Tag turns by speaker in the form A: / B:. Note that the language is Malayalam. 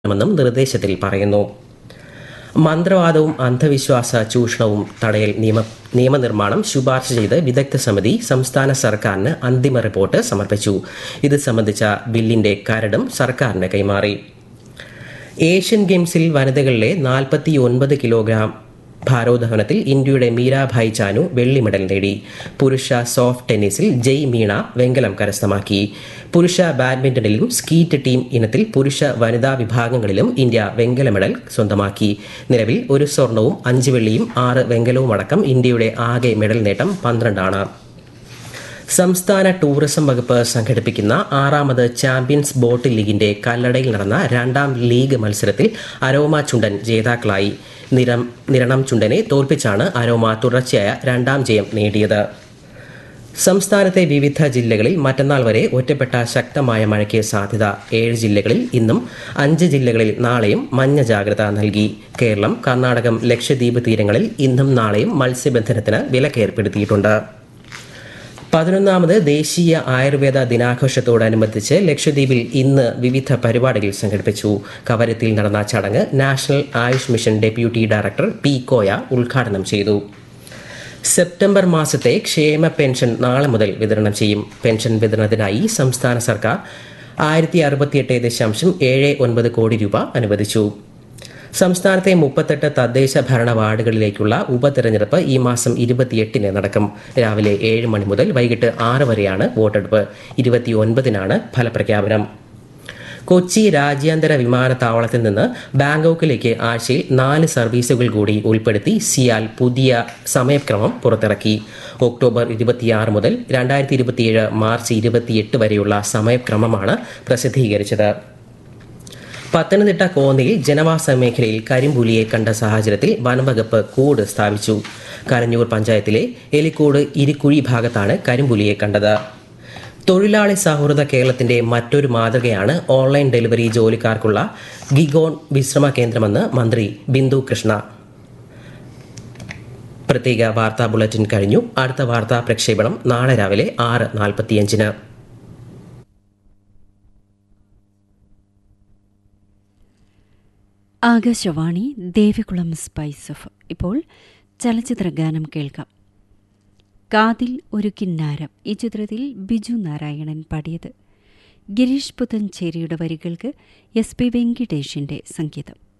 A: മെന്നും നിർദ്ദേശത്തിൽ പറയുന്നു മന്ത്രവാദവും അന്ധവിശ്വാസ ചൂഷണവും തടയൽ നിയമ നിയമനിർമ്മാണം ശുപാർശ ചെയ്ത് വിദഗ്ധ സമിതി സംസ്ഥാന സർക്കാരിന് അന്തിമ റിപ്പോർട്ട് സമർപ്പിച്ചു ഇത് സംബന്ധിച്ച ബില്ലിന്റെ കരടും സർക്കാരിന് കൈമാറി ഏഷ്യൻ ഗെയിംസിൽ വനിതകളിലെ നാൽപ്പത്തി ഒൻപത് കിലോഗ്രാം ഭാരോദ്വഹനത്തിൽ ഇന്ത്യയുടെ മീരാഭായ് ചാനു വെള്ളി മെഡൽ നേടി പുരുഷ സോഫ്റ്റ് ടെന്നീസിൽ ജയ് മീണ വെങ്കലം കരസ്ഥമാക്കി പുരുഷ ബാഡ്മിന്റണിലും സ്കീറ്റ് ടീം ഇനത്തിൽ പുരുഷ വനിതാ വിഭാഗങ്ങളിലും ഇന്ത്യ വെങ്കല മെഡൽ സ്വന്തമാക്കി നിലവിൽ ഒരു സ്വർണവും അഞ്ച് വെള്ളിയും ആറ് വെങ്കലവും അടക്കം ഇന്ത്യയുടെ ആകെ മെഡൽ നേട്ടം പന്ത്രണ്ടാണ് സംസ്ഥാന ടൂറിസം വകുപ്പ് സംഘടിപ്പിക്കുന്ന ആറാമത് ചാമ്പ്യൻസ് ബോട്ട് ലീഗിന്റെ കല്ലടയിൽ നടന്ന രണ്ടാം ലീഗ് മത്സരത്തിൽ അരോമ ചുണ്ടൻ ജേതാക്കളായി നിരം നിരണം ചുണ്ടനെ തോൽപ്പിച്ചാണ് അരോമ തുടർച്ചയായ രണ്ടാം ജയം നേടിയത് സംസ്ഥാനത്തെ വിവിധ ജില്ലകളിൽ മറ്റന്നാൾ വരെ ഒറ്റപ്പെട്ട ശക്തമായ മഴയ്ക്ക് സാധ്യത ഏഴ് ജില്ലകളിൽ ഇന്നും അഞ്ച് ജില്ലകളിൽ നാളെയും മഞ്ഞ ജാഗ്രത നൽകി കേരളം കർണാടകം ലക്ഷദ്വീപ് തീരങ്ങളിൽ ഇന്നും നാളെയും മത്സ്യബന്ധനത്തിന് വിലക്കേർപ്പെടുത്തിയിട്ടുണ്ട് പതിനൊന്നാമത് ദേശീയ ആയുർവേദ ദിനാഘോഷത്തോടനുബന്ധിച്ച് ലക്ഷദ്വീപിൽ ഇന്ന് വിവിധ പരിപാടികൾ സംഘടിപ്പിച്ചു കവരത്തിൽ നടന്ന ചടങ്ങ് national AYUSH mission deputy director P Koya ഉദ്ഘാടനം ചെയ്തു സെപ്റ്റംബർ മാസത്തെ ക്ഷേമ പെൻഷൻ നാളെ മുതൽ വിതരണം ചെയ്യും പെൻഷൻ വിതരണത്തിനായി സംസ്ഥാന സർക്കാർ ആയിരത്തി അറുപത്തിയെട്ട് ദശാംശം ഏഴ് ഒൻപത് കോടി രൂപ അനുവദിച്ചു സംസ്ഥാനത്തെ മുപ്പത്തെട്ട് തദ്ദേശ ഭരണ വാർഡുകളിലേക്കുള്ള ഉപതെരഞ്ഞെടുപ്പ് ഈ മാസം ഇരുപത്തിയെട്ടിന് നടക്കും രാവിലെ ഏഴ് മണി മുതൽ വൈകിട്ട് ആറ് വരെയാണ് വോട്ടെടുപ്പ് ഇരുപത്തിയൊൻപതിനാണ് ഫലപ്രഖ്യാപനം കൊച്ചി രാജ്യാന്തര വിമാനത്താവളത്തിൽ നിന്ന് ബാങ്കോക്കിലേക്ക് ആഴ്ചയിൽ നാല് സർവീസുകൾ കൂടി ഉൾപ്പെടുത്തി സിയാൽ പുതിയ സമയക്രമം പുറത്തിറക്കി ഒക്ടോബർ ഇരുപത്തിയാറ് മുതൽ രണ്ടായിരത്തി ഇരുപത്തിയേഴ് മാർച്ച് ഇരുപത്തിയെട്ട് വരെയുള്ള സമയക്രമമാണ് പ്രസിദ്ധീകരിച്ചത് പത്തനംതിട്ട കോന്നിയിൽ ജനവാസ മേഖലയിൽ കരിമ്പുലിയെ കണ്ട സാഹചര്യത്തിൽ വനംവകുപ്പ് കൂട് സ്ഥാപിച്ചു കരഞ്ഞൂർ പഞ്ചായത്തിലെ എലിക്കോട് ഇരിക്കുഴി ഭാഗത്താണ് കരിമ്പുലിയെ കണ്ടത് തൊഴിലാളി സൗഹൃദ കേരളത്തിന്റെ മറ്റൊരു മാതൃകയാണ് ഓൺലൈൻ ഡെലിവറി ജോലിക്കാർക്കുള്ള ഗിഗോൺ വിശ്രമ കേന്ദ്രമെന്ന് മന്ത്രി ബിന്ദു കൃഷ്ണ പ്രത്യേക വാർത്താ ബുള്ളറ്റിൻ കഴിഞ്ഞു അടുത്ത വാർത്താ പ്രക്ഷേപണം നാളെ രാവിലെ ആറ് നാൽപ്പത്തിയഞ്ചിന്
B: ആകാശവാണി ദേവികുളം സ്പൈസ് ഓഫ് ഇപ്പോൾ ചലച്ചിത്ര ഗാനം കേൾക്കാം കാതിൽ ഒരു കിന്നാരം ഈ ചിത്രത്തിൽ ബിജു നാരായണൻ പാടിയത് ഗിരീഷ് പുതഞ്ചേരിയുടെ വരികൾക്ക് എസ് പി വെങ്കിടേഷിന്റെ സംഗീതം